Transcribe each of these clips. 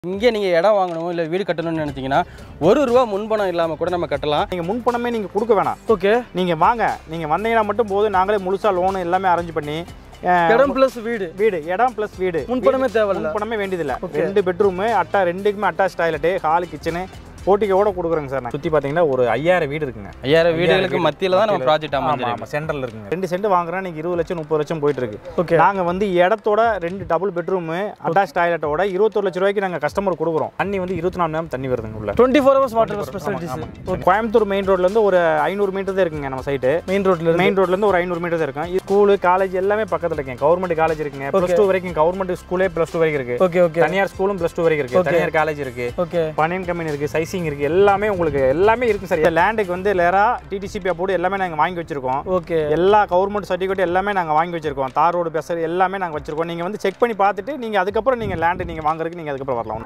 இங்கே நீங்கள் இடம் வாங்கணும் இல்லை வீடு கட்டணும்னு நினச்சிங்கன்னா ஒரு ரூபா முன்பணம் இல்லாமல் கூட நம்ம கட்டலாம் நீங்கள் முன்பணமே நீங்கள் கொடுக்க வேணாம் ஓகே நீங்கள் வாங்க நீங்கள் வந்தீங்கன்னா மட்டும் போதும் நாங்களே முழுசாக லோனு எல்லாமே அரேஞ்ச் பண்ணி அஹ், இடம் பிளஸ் வீடு வீடு இடம் ப்ளஸ் வீடு முன்பணமே தேவையில்ல முன்பணமே வேண்டியதில்லை Okay. ரெண்டு பெட்ரூமு அட்டா ரெண்டுக்குமே அட்டாச் டாய்லெட்டு ஹால் கிச்சனு போட்டிக்கோட கொடுக்குறோங்க சார் நான் சுற்றி பார்த்தீங்கன்னா ஒரு ஐயாயிரம் வீடு இருக்குங்க ஐயாயிரம் வீடுகளுக்கு வீடு. மத்தியில் தான் நம்ம மத்தியில. ப்ராஜெக்ட் ஆமாம் அமைஞ்சிருக்கு ஆமாம் சென்டரில் இருக்குங்க ரெண்டு சென்ட் வாங்குறேன் நீங்கள் இருபது லட்சம் முப்பது லட்சம் போயிட்டு இருக்கு ஓகே நாங்கள் வந்து இடத்தோட ரெண்டு டபுள் பெட்ரூமு அட்டாச் டாய்லெட்டோட இருபத்தொரு லட்ச ரூபாய்க்கு நாங்கள் கஸ்டமர் கொடுக்குறோம் தண்ணி வந்து இருபத்தி நாலு நேரம் தண்ணி வருதுங்க உள்ள twenty four hours water facilities Coimbatore main ரோட்லேருந்து ஒரு ஐநூறு மீட்டர் தான் இருக்குங்க நம்ம சைட்டு மெயின் ரோட்ல இருந்து மெயின் ரோட்லேருந்து ஒரு ஐநூறு மீட்டர் தான் இருக்கும் ஸ்கூலு காலேஜ் எல்லாமே பக்கத்தில் இருக்குங்க கவர்மெண்ட் காலேஜ் இருக்குங்க ப்ளஸ் டூ வரைக்கும் கவர்மெண்ட் ஸ்கூலே ப்ளஸ் டூ வரைக்கும் இருக்கு ஓகே ஓகே தனியார் ஸ்கூலும் ப்ளஸ் டூ வரைக்கும் இருக்கு Okay. தனியார் காலேஜ் இருக்கு ஓகே பனியன் கம்பெனி இருக்கு சைசிங் இருக்கு எல்லாமே உங்களுக்கு எல்லாமே இருக்கு சார் இந்த லேண்டுக்கு வந்து லேரா டிடிசிபி போர்டு எல்லாமே நாங்கள் வாங்கி வச்சிருக்கோம் ஓகே எல்லா கவர்மெண்ட் சர்டிஃபிகேட் எல்லாமே நாங்கள் வாங்கி வச்சிருக்கோம் தார் ரோடு பேசர் எல்லாமே நாங்கள் வச்சிருக்கோம் நீங்கள் வந்து செக் பண்ணி பார்த்துட்டு நீங்கள் அதுக்கப்புறம் நீங்கள் லேண்டு நீங்கள் வாங்குறதுக்கு நீங்கள் அதுக்கப்புறம் வரலாம்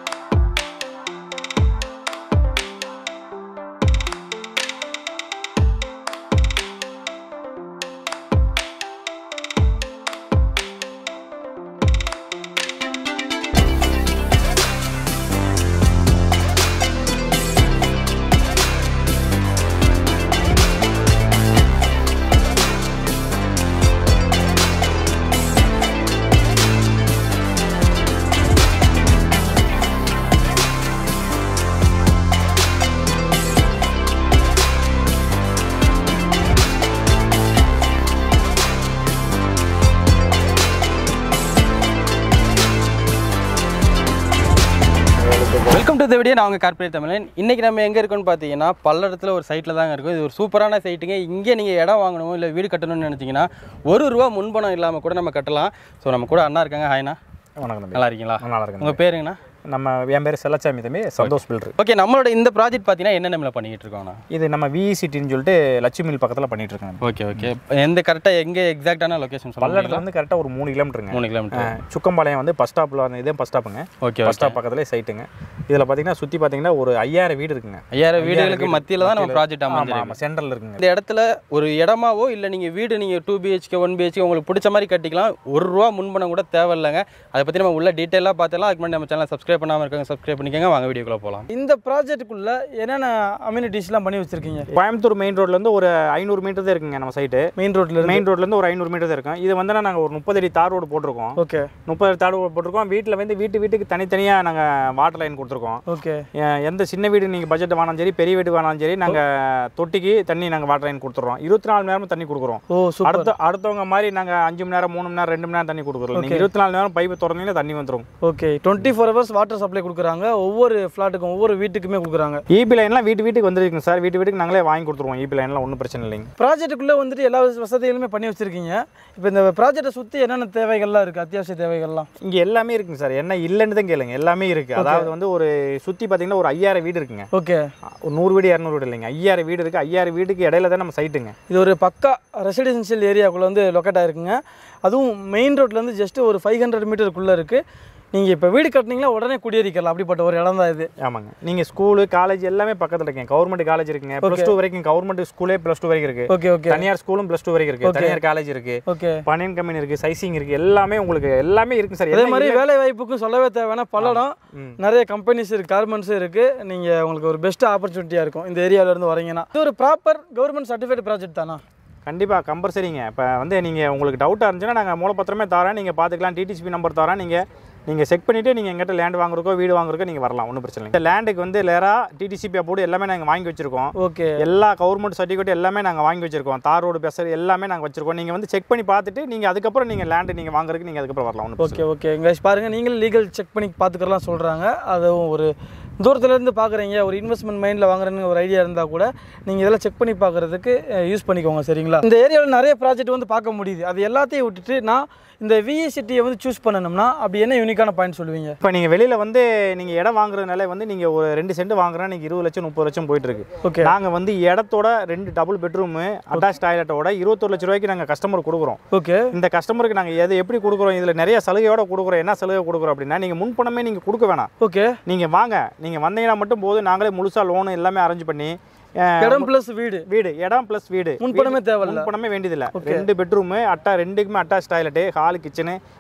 வெல்கம் டு த வீடியோ நான் உங்கள் கார்பரேட் தமிழன் இன்றைக்கி நம்ம எங்கே இருக்கோம்னு பார்த்தீங்கன்னா பல்லடத்தில் ஒரு சைட்டில் தாங்க இருக்கும் இது ஒரு சூப்பரான சைட்டுங்க இங்கே நீங்கள் இடம் வாங்கணும் இல்லை வீடு கட்டணும்னு நினச்சிங்கன்னா ஒரு ரூபா முன்பணம் இல்லாமல் கூட நம்ம கட்டலாம் ஸோ நம்ம கூட அண்ணா இருக்காங்க ஹாய்ண்ணா வணக்கம் தம்பி நல்லா இருக்கீங்களா நல்லா இருக்குங்க உங்கள் பேருங்கண்ணா நம்ம என் பேர் செல்லச்சாமி தம்பி சந்தோஷ் பில்டர் ஓகே நம்மளோட இந்த ப்ராஜெக்ட் பார்த்தீங்கன்னா என்ன நம்மள பண்ணிக்கிட்டு இருக்கோம்ண்ணா இது நம்ம விஇசிட்டின்னு சொல்லிட்டு லட்சுமி மில் பக்கத்தில் பண்ணிட்டு இருக்கோம் ஓகே ஓகே எந்த கரெக்டாக எங்கே எக்ஸாக்டான லொக்கேஷன் பல்லடத்துல சொல்லலாம் இருந்து கரெக்டாக ஒரு மூணு கிலோமீட்டருங்க மூணு கிலோமீட்டர் அஹ், சுக்கம்பாளையம் வந்து பஸ் ஸ்டாப்பில் வந்து இதே பஸ் ஸ்டாப்புங்க ஓகே பஸ் ஸ்டாப் பக்கத்துலேயே சைட்டுங்க இதில் பார்த்தீங்கன்னா சுற்றி பார்த்தீங்கன்னா ஒரு ஐயாயிரம் வீடு இருக்குங்க ஐயாயிரம் வீடுகளுக்கு வீடு. மத்தியில் தான் நம்ம மத்தியில. ப்ராஜெக்ட் ஆமாம் அமைஞ்சிருக்கு ஆமாம் சென்டரில் இருக்குங்க இந்த இடத்துல ஒரு இடமாவோ இல்லை நீங்கள் வீடு நீங்கள் டூ பிஹெச்கே ஒன் பிஹெச்கே உங்களுக்கு பிடிச்ச மாதிரி கட்டிக்கலாம் ஒரு ரூபா முன்பணம் கூட தேவையில்லைங்க அதை பற்றி நம்ம உள்ள டீட்டெயிலாக பார்த்துலாம் அதுக்கு முன்னாடி நம்ம சேனல் சப்ஸ்கிரைப் பண்ணாமல் இருக்காங்க சப்ஸ்கிரைப் பண்ணிக்கோங்க வாங்க வீடியோக்குள்ளே போகலாம் இந்த ப்ராஜெக்ட்டுக்குள்ள என்னென்ன அம்யூனிட்டிஸ்லாம் பண்ணி வச்சிருக்கீங்க கோயம்புத்தூர் மெயின் ரோட்லேருந்து ஒரு ஐநூறு மீட்டர் தான் இருக்குங்க நம்ம சைட்டு மெயின் ரோட்ல இருந்து மெயின் ரோட்லேருந்து ஒரு ஐநூறு மீட்டர் தான் இருக்கும் இது வந்து நாங்கள் ஒரு முப்பது அடி தார் ரோடு போட்டிருக்கோம் ஓகே முப்பது அடி தார் ரோடு போட்டிருக்கோம் வீட்டில் வந்து வீட்டு வீட்டுக்கு தனித்தனியாக நாங்கள் வாட்டர் லைன் கொடுத்துருக்கோம் ஓகே எ- எந்த சின்ன வீடு நீங்கள் பட்ஜெட் வேணாலும் சரி பெரிய வீடு வேணாலும் சரி நாங்கள் தொட்டிக்கு தண்ணி நாங்கள் வாட்டர் லைன் கொடுத்துறோம் இருபத்தி நாலு மணி நேரமும் தண்ணி கொடுக்குறோம் ஓ சூப்பர் அடுத்த அடுத்தவங்க மாதிரி நாங்கள் அஞ்சு மணி நேரம் மூணு மணி நேரம் ரெண்டு மணி நேரம் தண்ணி கொடுக்குறோம் நீங்கள் இருபத்தி நாலு நேரம் பைப்பு திறந்தீங்கன்னா தண்ணி வந்துடும் okay twenty four hours water supply கொடுக்குறாங்க ஒவ்வொரு ஃப்ளாட்டுக்கும் ஒவ்வொரு வீட்டுக்குமே கொடுக்குறாங்க இபி லைன்லாம் வீட்டு வீட்டுக்கு வந்துருக்குங்க சார் வீட்டு வீட்டுக்கு நாங்களே வாங்கி கொடுத்துருவோம் இபி லைன்லாம் ஒன்றும் பிரச்சனை இல்லைங்க ப்ராஜெக்ட்டுக்குள்ளே வந்துட்டு எல்லா வசதிகளுமே பண்ணி வச்சிருக்கீங்க இப்போ இந்த ப்ராஜெக்டை சுற்றி என்னென்ன தேவைகள்லாம் இருக்குது அத்தியாவசிய தேவைகள்லாம் இங்கே எல்லாமே இருக்குங்க சார் என்ன இல்லைன்னு தான் கேளுங்க எல்லாமே இருக்குது அதாவது வந்து ஒரு சுற்றி பார்த்தீங்கன்னா ஒரு ஐயாயிரம் வீடு இருக்குங்க ஓகே ஒரு நூறு வீடு இரநூறு வீடு இல்லைங்க ஐயாயிரம் வீடு இருக்குது ஐயாயிரம் வீட்டுக்கு இடையில தான் நம்ம சைட்டுங்க இது ஒரு பக்கா ரெசிடென்ஷியல் ஏரியாக்குள்ளே வந்து லொக்கேட் ஆயிருக்குங்க அதுவும் மெயின் ரோட்லேருந்து ஜஸ்ட் ஒரு ஃபைவ் ஹண்ட்ரட் மீட்டருக்குள்ளே இருக்குது நீங்கள் இப்போ வீடு கட்டினீங்களா உடனே குடியேறிக்கலாம் அப்படிப்பட்ட ஒரு இடம் தான் இது ஆமாங்க நீங்கள் ஸ்கூலு காலேஜ் எல்லாமே பக்கத்தில் இருக்குங்க கவர்மெண்ட் காலேஜ் இருக்குங்க ப்ளஸ் டூ வரைக்கும் கவர்மெண்ட் ஸ்கூலே ப்ளஸ் டூ வரைக்கும் இருக்கு ஓகே ஓகே தனியார் ஸ்கூலும் ப்ளஸ் டூ வரைக்கும் இருக்கு தனியார் காலேஜ் இருக்கு ஓகே பனியன் கம்பெனி இருக்கு சைசிங் இருக்கு எல்லாமே உங்களுக்கு எல்லாமே இருக்கு சார் அதே என்ன மாதிரி இல்ல- வேலை வாய்ப்புக்கும் சொல்லவே தேவையான பல்லடம் ம். நிறைய கம்பெனிஸ் இருக்கு கார்மெண்ட்ஸும் இருக்கு நீங்கள் உங்களுக்கு ஒரு பெஸ்ட் ஆப்பர்ச்சுனிட்டியாக இருக்கும் இந்த ஏரியால இருந்து வரீங்கன்னா இது ஒரு ப்ராப்பர் கவர்மெண்ட் சர்டிஃபைட் ப்ராஜெக்ட் தானா கண்டிப்பாக கம்பல்சரிங்க இப்போ வந்து நீங்கள் உங்களுக்கு டவுட்டாக இருந்துச்சுன்னா நாங்கள் மூலப்பத்திரமே தரோம் நீங்கள் பார்த்துக்கலாம் டிடிசிபி நம்பர் தரோம் நீங்கள் நீங்கள் செக் பண்ணிவிட்டு நீங்கள் எங்கிட்ட லேண்ட் வாங்குறக்கோ வீடு வாங்குறக்கோ நீங்கள் வரலாம் ஒன்றும் பிரச்சனை இல்லை இந்த லேண்டுக்கு வந்து லேரா டிடிசிபி போர்டு எல்லாமே நாங்கள் வாங்கி வச்சிருக்கோம் ஓகே எல்லா கவர்மெண்ட் சர்டிஃபிகேட் எல்லாமே நாங்கள் வாங்கி வச்சிருக்கோம் தார் ரோடு பேசர் எல்லாமே நாங்கள் வச்சிருக்கோம் நீங்கள் வந்து செக் பண்ணி பார்த்துட்டு நீங்கள் அதுக்கப்புறம் நீங்கள் லேண்டு நீங்கள் வாங்குறதுக்கு நீங்கள் அதுக்கப்புறம் வரலாம் ஒன்றும் ஓகே ஓகே கைஸ் பாருங்கள் நீங்களும் லீகல் செக் பண்ணி பார்த்துக்கலாம் சொல்கிறாங்க அதுவும் ஒரு தூரத்துலேருந்து பார்க்குறீங்க ஒரு இன்வெஸ்ட்மெண்ட் மைண்டில் வாங்குறேன்னு ஒரு ஐடியா இருந்தால் கூட நீங்கள் இதெல்லாம் செக் பண்ணி பார்க்குறதுக்கு யூஸ் பண்ணிக்கோங்க சரிங்களா இந்த ஏரியாவில் நிறைய ப்ராஜெக்ட் வந்து பார்க்க முடியுது அது எல்லாத்தையும் விட்டுட்டு நான் இந்த விஇசிட்டியை வந்து சூஸ் பண்ணணும்னா அப்படி என்ன யூனிக்கான பாயிண்ட் சொல்லுவீங்க இப்போ நீங்கள் வெளியில் வந்து நீங்கள் இடம் வாங்குறதுனால வந்து நீங்கள் ஒரு ரெண்டு சென்ட் வாங்குறேன் நீங்கள் இருபது லட்சம் முப்பது லட்சம் போயிட்டு இருக்கு ஓகே நாங்கள் வந்து இடத்தோட ரெண்டு டபுள் பெட்ரூமு அட்டாச் டாய்லெட்டோட இருபத்தொரு லட்ச ரூபாய்க்கு நாங்கள் கஸ்டமர் கொடுக்குறோம் ஓகே இந்த கஸ்டமருக்கு நாங்கள் எது எப்படி கொடுக்குறோம் இதில் நிறைய சலுகையோட கொடுக்குறோம் என்ன சலுகை கொடுக்குறோம் அப்படின்னா நீங்கள் முன்பணமே நீங்கள் கொடுக்க வேணாம் ஓகே நீங்கள் வாங்க நீங்கள் வந்தீங்கன்னா மட்டும் போதும் நாங்களே முழுசாக லோனு எல்லாமே அரேஞ்ச் பண்ணி அஹ், இடம் ப்ளஸ் வீடு வீடு இடம் ப்ளஸ் வீடு முன்பணமே தேவையில்ல முன்பணமே வேண்டியதில்லை ரெண்டு பெட்ரூமு அட்டா ரெண்டுக்குமே அட்டாச் டாய்லெட்டு ஹால் கிச்சனு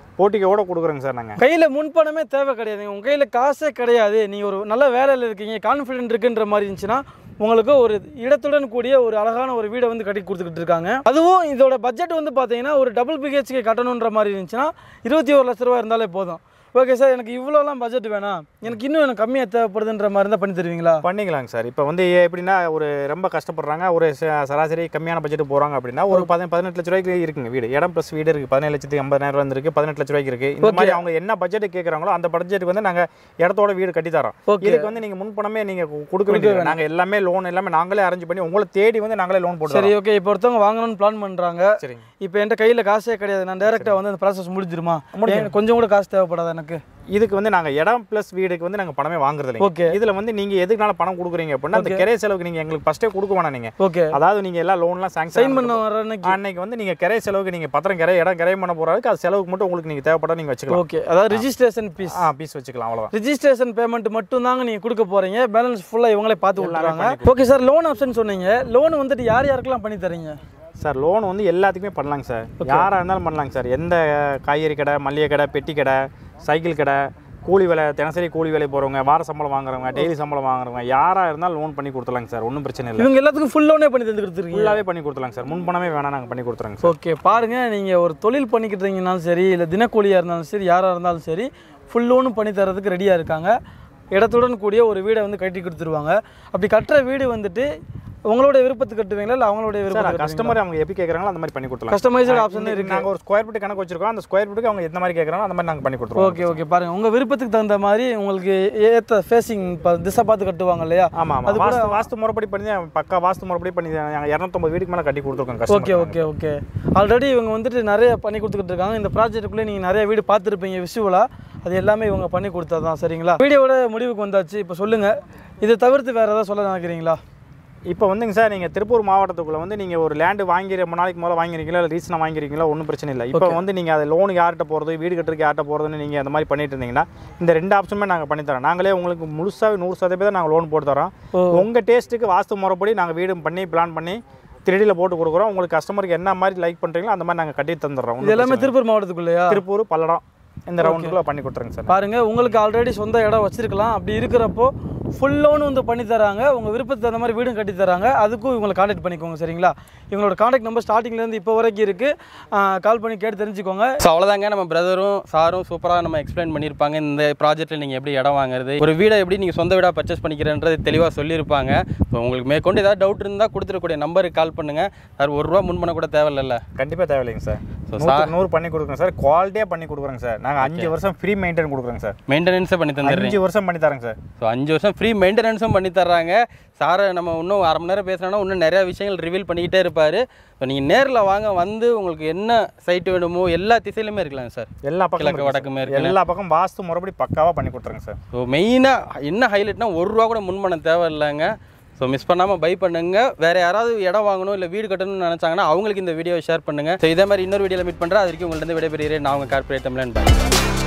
போட்டிக்கோட கொடுக்குறோங்க சார் நாங்கள் கையில் முன்பணமே தேவை கிடையாது உங்கள் கையில் காசே கிடையாது நீங்கள் ஒரு நல்ல வேலையில் இருக்கீங்க கான்ஃபிடென்ட் இருக்குன்ற மாதிரி இருந்துச்சுன்னா உங்களுக்கு ஒரு இடத்துடன் கூடிய ஒரு அழகான ஒரு வீடை வந்து கட்டி கொடுத்துக்கிட்டு இருக்காங்க அதுவும் இதோட பட்ஜெட் வந்து பார்த்தீங்கன்னா ஒரு டபுள் பிஹெச்கே கட்டணுன்ற மாதிரி இருந்துச்சுன்னா இருபத்தி ஒரு லட்ச ரூபா இருந்தாலே போதும் ஓகே சார் எனக்கு இவ்வளோலாம் பட்ஜெட் வேணாம் எனக்கு இன்னும் எனக்கு கம்மியாக தேவைப்படுதுன்ற மாதிரி இருந்தால் பண்ணி தருவீங்களா பண்ணிக்கலாங்க சார் இப்போ வந்து எப்படின்னா ஒரு ரொம்ப கஷ்டப்படுறாங்க ஒரு ச- சராசரி கம்மியான பட்ஜெட் போகிறாங்க அப்படின்னா ஒரு பதி பதினெட்டு லட்ச ரூபாய்க்கு இருக்குங்க வீடு இடம் ப்ளஸ் வீடு இருக்குது பதினேழு லட்சத்துக்கு ஐம்பதாயிரம் வந்துருக்கு பதினெட்டு லட்ச ரூபாய்க்கு இருக்குது இந்த மாதிரி அவங்க என்ன பட்ஜெட் கேட்குறாங்களோ அந்த பட்ஜெட்டுக்கு வந்து நாங்கள் இடத்தோட வீடு கட்டி தரோம் ஓகே இதுக்கு வந்து நீங்கள் முன்பணமே நீங்கள் கொடுக்க வேண்டியது நாங்கள் எல்லாமே லோன் எல்லாமே நாங்களே அரேஞ்ச் பண்ணி உங்களை தேடி வந்து நாங்களே லோன் போட்டு சரி ஓகே இப்போ ஒருத்தவங்க வாங்கணும்னு பிளான் பண்ணுறாங்க தரோம். சரிங்க இப்போ என்கிட்ட கையில் காசே கிடையாது நான் டேரெக்டாக வந்து அந்த ப்ராசஸ் முடிஞ்சிருமா ஏன் கொஞ்சம் கூட காசு தேவைப்படாது எனக்கு இதுக்கு வந்து நாங்கள் இடம் ப்ளஸ் வீடுக்கு வந்து நாங்கள் பணமே வாங்குறது இல்லைங்க ஓகே இதில் வந்து நீங்கள் எதுக்குனால பணம் கொடுக்குறீங்க அப்படின்னா அந்த கிரைய செலவுக்கு நீங்கள் எங்களுக்கு ஃபஸ்ட்டே கொடுக்க வேணாம் நீங்கள் ஓகே அதாவது நீங்கள் எல்லாம் லோன்லாம் சைன் சாங்ஷன் பண்ண வர அன்னைக்கு அன்னைக்கு வந்து நீங்கள் கிரைய செலவுக்கு நீங்கள் பத்திரம் கிரைய இடம் கிரையம் பண்ண போகிறதுக்கு அது செலவுக்கு மட்டும் உங்களுக்கு நீங்கள் தேவைப்பட்டா நீங்கள் வச்சுக்கலாம் ஓகே அதாவது ரிஜிஸ்ட்ரேஷன் ஃபீஸ் ஆ பீஸ் வச்சுக்கலாம் அவ்வளோதான் ரிஜிஸ்ட்ரேஷன் பேமெண்ட் மட்டும் தாங்க நீங்கள் கொடுக்க போகிறீங்க பேலன்ஸ் ஃபுல்லாக இவங்களே பார்த்து விட்டுறாங்க ஓகே சார் லோன் ஆப்ஷன் சொன்னீங்க லோன் வந்துட்டு யார் யாருக்கெல்லாம் பண்ணி தரீங்க சார் லோன் வந்து எல்லாத்துக்குமே பண்ணலாங்க சார் யாராக இருந்தாலும் பண்ணலாங்க சார் எந்த காய்கறி கடை மல்லிகை கடை பெட்டி கடை சைக்கிள் கடை கூலி வேலை தினசரி கூலி வேலை போகிறவங்க வார சம்பளம் வாங்குறவங்க டெய்லி சம்பளம் வாங்குறவங்க யாராக இருந்தாலும் லோன் பண்ணி கொடுத்துலாங்க சார் ஒன்றும் பிரச்சனை இல்லை இவங்க எல்லாத்துக்கும் ஃபுல் லோனே பண்ணி தந்து கொடுத்துருக்கீங்க ஃபுல்லாகவே பண்ணி கொடுத்துலாங்க சார் முன்பணமே வேணாம் நாங்கள் பண்ணி கொடுத்துறோங்க சார் ஓகே பாருங்க நீங்கள் ஒரு தொழில் பண்ணிக்கிட்டு இருந்தீங்கனாலும் சரி இல்லை தினக்கூலியாக இருந்தாலும் சரி யாராக இருந்தாலும் சரி ஃபுல் லோனும் பண்ணி தரதுக்கு ரெடியாக இருக்காங்க இடத்துடன் கூடிய ஒரு வீடை வந்து கட்டி கொடுத்துருவாங்க அப்படி கட்டுற வீடு வந்துட்டு உங்களுடைய விருப்பத்துக்கு கட்டுவீங்களா இல்லை அவங்களுடைய சார் விருப்பம் கஸ்டமர் அவங்க எப்படி கேட்குறாங்களோ அந்த மாதிரி பண்ணி கொடுத்துலாம் கஸ்டமைஸ்டு ஆப்ஷன் இருக்கு நாங்கள் ஒரு ஸ்கொயர் ஃபீட் கணக்கு வச்சிருக்கோம் அந்த ஸ்கொயர் ஃபீட்டுக்கு அவங்க எந்த மாதிரி கேட்குறாங்களோ அந்த மாதிரி நாங்கள் பண்ணி கொடுத்துருவோம் ஓகே ஓகே பாருங்க உங்கள் விருப்பத்துக்கு தகுந்த மாதிரி உங்களுக்கு ஏற்ற ஃபேஸிங் திசை பார்த்து கட்டுவாங்க இல்லையா ஆமாம் அது ஆமாம் கூட- வாஸ்து வாஸ்து முறைப்படி பண்ணி பக்கா வாஸ்து முறைப்படி பண்ணி நாங்கள் இரநூத்தொம்பது வீட்டுக்கு மேலே கட்டி கொடுத்துருக்கோம் customer okay okay okay already இவங்க வந்துட்டு நிறைய பண்ணி கொடுத்துக்கிட்டு இருக்காங்க இந்த ப்ராஜெக்ட்டுக்குள்ளே நீங்கள் நிறைய வீடு பார்த்துருப்பீங்க விஷுவலாக அது எல்லாமே இவங்க பண்ணி கொடுத்தது தான் சரிங்களா வீடியோவோட முடிவுக்கு வந்தாச்சு இப்போ சொல்லுங்கள் இதை தவிர்த்து வேறு ஏதாவது சொல்ல நினைக்கிறீங்களா இப்போ வந்துங்க சார் நீங்கள் திருப்பூர் மாவட்டத்துக்குள்ள வந்து நீங்கள் ஒரு லேண்டு வாங்கி ரொம்ப நாளைக்கு முதல்ல வாங்கிருக்கீங்களா இல்லை ரீசனாக வாங்கிருக்கீங்களா ஒன்றும் பிரச்சனை இல்லை இப்போ வந்து நீங்கள் அது லோனுக்கு யார்கிட்ட போகிறது வீடு கட்டுறதுக்கு யார்கிட்ட போகிறதுன்னு நீங்கள் அந்த மாதிரி பண்ணிட்டு இருந்தீங்கன்னா இந்த ரெண்டு ஆப்ஷனுமே நாங்கள் பண்ணி தரோம் நாங்களே உங்களுக்கு முழுசாக நூறு சதவீதம் நாங்கள் லோன் போட்டு தரோம் ஓ. உங்கள் டேஸ்ட்டுக்கு வாஸ்து முறைப்படி நாங்கள் வீடு பண்ணி பிளான் பண்ணி த்ரீடியில் போட்டு கொடுக்குறோம் உங்களுக்கு கஸ்டமருக்கு என்ன மாதிரி லைக் பண்ணுறீங்களோ அந்த மாதிரி நாங்கள் கட்டி தந்துடுறோம் இது ஒண்ணும் எல்லாமே பிரச்சனை திருப்பூர் மாவட்டத்துக்குள்ளேயா இல்லை. திருப்பூர் பல்லடம் இந்த ரவுண்டுக்குள்ளே பண்ணி கொடுத்துருங்க சார் பாருங்க உங்களுக்கு ஆல்ரெடி சொந்த இடம் வச்சிருக்கலாம் அப்படி இருக்கிறப்போ ஃபுல் லோன் வந்து பண்ணி தராங்க உங்கள் விருப்பத்துக்கு தகுந்த மாதிரி வீடும் கட்டி தராங்க அதுக்கும் இவங்களை காண்டாக்ட் பண்ணிக்கோங்க சரிங்களா இவங்களோட காண்டாக்ட் நம்பர் ஸ்டார்டிங்லேருந்து இப்போ வரைக்கும் இருக்குது கால் பண்ணி கேட்டு தெரிஞ்சுக்கோங்க ஸோ அவ்வளோதாங்க நம்ம பிரதரும் சாரும் சூப்பராக நம்ம எக்ஸ்பிளைன் பண்ணியிருப்பாங்க இந்த ப்ராஜெக்ட்டில் நீங்கள் எப்படி இடம் வாங்குறது ஒரு வீடை எப்படி நீங்கள் சொந்த வீடாக பர்ச்சேஸ் பண்ணிக்கிறன்றது தெளிவாக சொல்லியிருப்பாங்க ஸோ உங்களுக்கு மேற்கொண்டு ஏதாவது டவுட் இருந்தால் கொடுத்துருக்கூடிய நம்பருக்கு கால் பண்ணுங்கள் சார் ஒரு ரூபா முன் பண்ண கூட தேவையில்ல கண்டிப்பாக தேவையில்லைங்க சார் So, நூற்றுக்கு நூறு பண்ணி கொடுக்குறோங்க சார் குவாலிட்டியாக பண்ணி கொடுக்குறோங்க சார் நாங்கள் அஞ்சு வருஷம் ஃப்ரீ மெயின்டைன் கொடுக்குறோங்க சார் மெயின்டெனன்ஸே பண்ணி தந்துடுறேன் அஞ்சு வருஷம் பண்ணி தரேங்க சார் ஸோ அஞ்சு வருஷம் ஃப்ரீ மெயின்டெனன்ஸும் பண்ணி தர்றாங்க சாரை நம்ம இன்னும் அரை மணி நேரம் பேசுனோன்னா இன்னும் நிறையா விஷயங்கள் ரிவீல் பண்ணிக்கிட்டே இருப்பார் ஸோ நீங்கள் நேரில் வாங்க வந்து உங்களுக்கு என்ன சைட் வேணுமோ எல்லா திசையிலுமே இருக்கலாங்க சார் எல்லா பக்கம் கிழக்கு, இருக்கு வடக்கு, சார். மேற்கு. எல்லா பக்கம் வாஸ்து முறைப்படி பக்காவாக பண்ணி கொடுத்துருங்க சார் ஸோ மெயினாக என்ன ஹைலைட்னா ஒரு ரூபா கூட முன் பண்ண தேவையில்லைங்க ஸோ மிஸ் பண்ணாமல் பை பண்ணுங்க வேறு யாராவது இடம் வாங்கணும் இல்லை வீடு கட்டணும்னு நினச்சாங்கன்னா அவங்களுக்கு இந்த வீடியோவை ஷேர் பண்ணுங்கள் ஸோ இதே மாதிரி இன்னொரு வீடியோவில் மீட் பண்ணுறேன் அது வரைக்கும் உங்கள்ட்ட விடைபெறுகிறேன் நான் உங்கள் கார்பரேட் தமிழன் பாய்